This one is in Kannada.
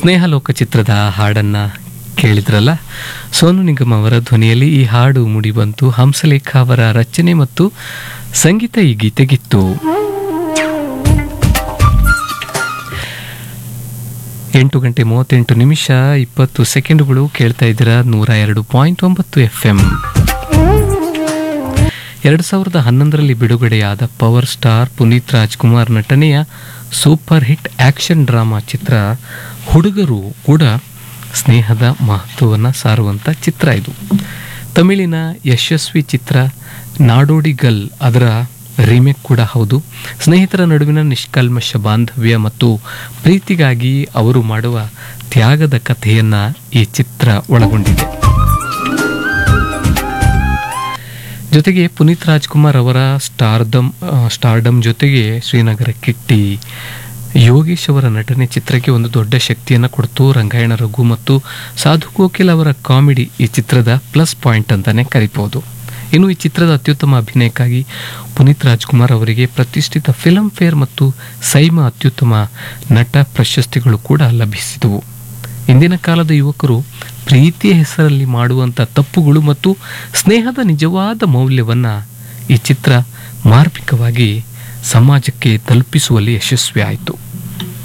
ಸ್ನೇಹಲೋಕ ಚಿತ್ರದ ಹಾಡನ್ನ ಕೇಳಿದ್ರಲ್ಲ ಸೋನು ನಿಗಮ್ ಅವರ ಧ್ವನಿಯಲ್ಲಿ ಈ ಹಾಡು ಮೂಡಿಬಂತು ಹಂಸಲೇಖ ಅವರ ರಚನೆ ಮತ್ತು ಸಂಗೀತ ಈ ಗೀತೆಗಿತ್ತು ಎಂಟು ಗಂಟೆ ಮೂವತ್ತೆಂಟು ನಿಮಿಷ ಇಪ್ಪತ್ತು ಸೆಕೆಂಡುಗಳು ಕೇಳ್ತಾ ಇದ್ದೀರಾ ನೂರ ಎರಡು ಪಾಯಿಂಟ್ ಒಂಬತ್ತು ಎಫ್ ಎಂ ಎರಡು ಸಾವಿರದ ಹನ್ನೊಂದರಲ್ಲಿ ಬಿಡುಗಡೆಯಾದ ಪವರ್ ಸ್ಟಾರ್ ಪುನೀತ್ ರಾಜ್ಕುಮಾರ್ ನಟನೆಯ ಸೂಪರ್ ಹಿಟ್ ಆಕ್ಷನ್ ಡ್ರಾಮಾ ಚಿತ್ರ ಹುಡುಗರು ಕೂಡ ಸ್ನೇಹದ ಮಹತ್ವವನ್ನು ಸಾರುವಂಥ ಚಿತ್ರ ಇದು ತಮಿಳಿನ ಯಶಸ್ವಿ ಚಿತ್ರ ನಾಡೋಡಿ ಗಲ್ ಅದರ ರೀಮೇಕ್ ಕೂಡ ಹೌದು ಸ್ನೇಹಿತರ ನಡುವಿನ ನಿಷ್ಕಲ್ಮಶ ಬಾಂಧವ್ಯ ಮತ್ತು ಪ್ರೀತಿಗಾಗಿ ಅವರು ಮಾಡುವ ತ್ಯಾಗದ ಕಥೆಯನ್ನು ಈ ಚಿತ್ರ ಒಳಗೊಂಡಿದೆ ಜೊತೆಗೆ ಪುನೀತ್ ರಾಜ್ಕುಮಾರ್ ಅವರ ಸ್ಟಾರ್ದಮ್ ಆ, ಸ್ಟಾರ್ಡಮ್ ಜೊತೆಗೆ ಶ್ರೀನಗರ ಕಿಟ್ಟಿ ಯೋಗೇಶ್ ಅವರ ನಟನೆ ಚಿತ್ರಕ್ಕೆ ಒಂದು ದೊಡ್ಡ ಶಕ್ತಿಯನ್ನು ಕೊಡ್ತು ರಂಗಾಯಣ ರಘು ಮತ್ತು ಸಾಧು ಕೋಕಿಲ್ ಅವರ ಕಾಮಿಡಿ ಈ ಚಿತ್ರದ ಪ್ಲಸ್ ಪಾಯಿಂಟ್ ಅಂತಾನೆ ಕರಿಬಹುದು ಇನ್ನು ಈ ಚಿತ್ರದ ಅತ್ಯುತ್ತಮ ಅಭಿನಯಕ್ಕಾಗಿ ಪುನೀತ್ ರಾಜ್ಕುಮಾರ್ ಅವರಿಗೆ ಪ್ರತಿಷ್ಠಿತ ಫಿಲ್ಮ್ ಫೇರ್ ಮತ್ತು ಸೈಮಾ ಅತ್ಯುತ್ತಮ ನಟ ಪ್ರಶಸ್ತಿಗಳು ಕೂಡ ಲಭಿಸಿದವು ಇಂದಿನ ಕಾಲದ ಯುವಕರು ಪ್ರೀತಿಯ ಹೆಸರಲ್ಲಿ ಮಾಡುವಂಥ ತಪ್ಪುಗಳು ಮತ್ತು ಸ್ನೇಹದ ನಿಜವಾದ ಮೌಲ್ಯವನ್ನು ಈ ಚಿತ್ರ ಮಾರ್ಮಿಕವಾಗಿ ಸಮಾಜಕ್ಕೆ ತಲುಪಿಸುವಲ್ಲಿ ಯಶಸ್ವಿ ಆಯಿತು